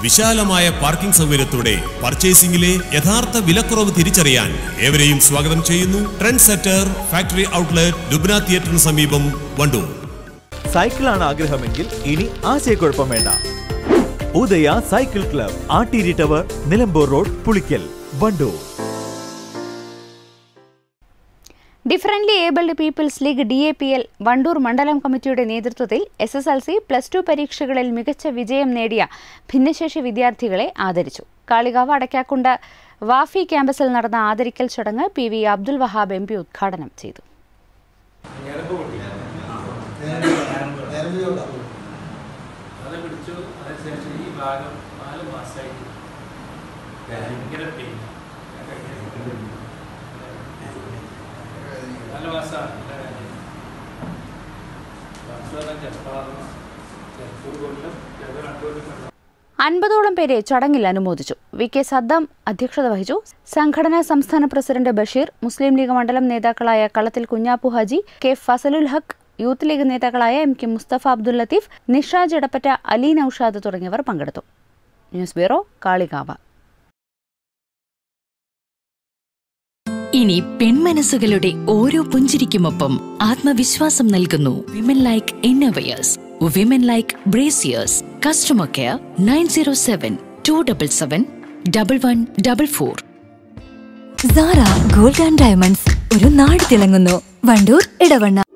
വിശാലമായ പാർക്കിംഗ് സൗകര്യത്തോടെ പർച്ചേസിംഗിലെ യഥാർത്ഥ വിലക്കുറവ് തിരിച്ചറിയാൻ ഏവരെയും സ്വാഗതം ചെയ്യുന്നു trend setter factory outlet Lubna തിയേറ്ററിന് സമീപം വണ്ടൂർ സൈക്കിളാണ് ആഗ്രഹമെങ്കിൽ ഇനി ആശയക്കുഴപ്പം വേണ്ട Udaya cycle club Atteeri tower Nilambur road Pulikkal Wandoor differently abled people's league D A P L Wandoor മണ്ഡലം കമ്മിറ്റിയുടെ നേതൃത്വത്തിൽ S S L C plus two പരീക്ഷകളിൽ മികച്ച വിജയം നേടിയ ഭിന്നശേഷി വിദ്യാർത്ഥികളെ ആദരിച്ചു കാളികാവ് അടയ്ക്കാക്കുണ്ട് വാഫി ക്യാമ്പസിൽ നടന്ന ആദരിക്കൽ ചടങ്ങ് P V Abdul Wahab M P ഉദ്ഘാടനം ചെയ്തു അത് പിടിച്ചു അതിനുശേഷം ഈ ഭാഗം നാല് മാസമായിട്ട് ഭയങ്കര പെയിൻ നാല് മാസമാണ് വർഷം ചെറുപ്പം ചെറുപ്പൂർ കൊല്ലം ചെറു രണ്ടു കൊല്ലം അൻപതോളം പേരെ ചടങ്ങിൽ അനുമോദിച്ചു വി കെ സദ്ദാം അധ്യക്ഷത വഹിച്ചു സംഘടനാ സംസ്ഥാന പ്രസിഡന്റ് ബഷീർ മുസ്ലിം ലീഗ് മണ്ഡലം നേതാക്കളായ Kalathil Kunjappu Haji K Fazalul Haq youth league നേതാക്കളായ എം കെ മുസ്തഫ അബ്ദുൽ ലത്തീഫ് നിഷാജ് എടപ്പറ്റ അലി നൌഷാദ് തുടങ്ങിയവർ പങ്കെടുത്തു ന്യൂസ് ബ്യൂറോ കാളികാവ് ഇനി പെൺമനസ്സുകളുടെ ഓരോ പുഞ്ചിരിക്കുമൊപ്പം ആത്മവിശ്വാസം നൽകുന്നു women like innovators women like brassieres customer care nine zero seven two double seven double one double four Sara gold and diamonds ഒരു നാട് തിളങ്ങുന്നു വണ്ടൂർ ഇടവണ്ണ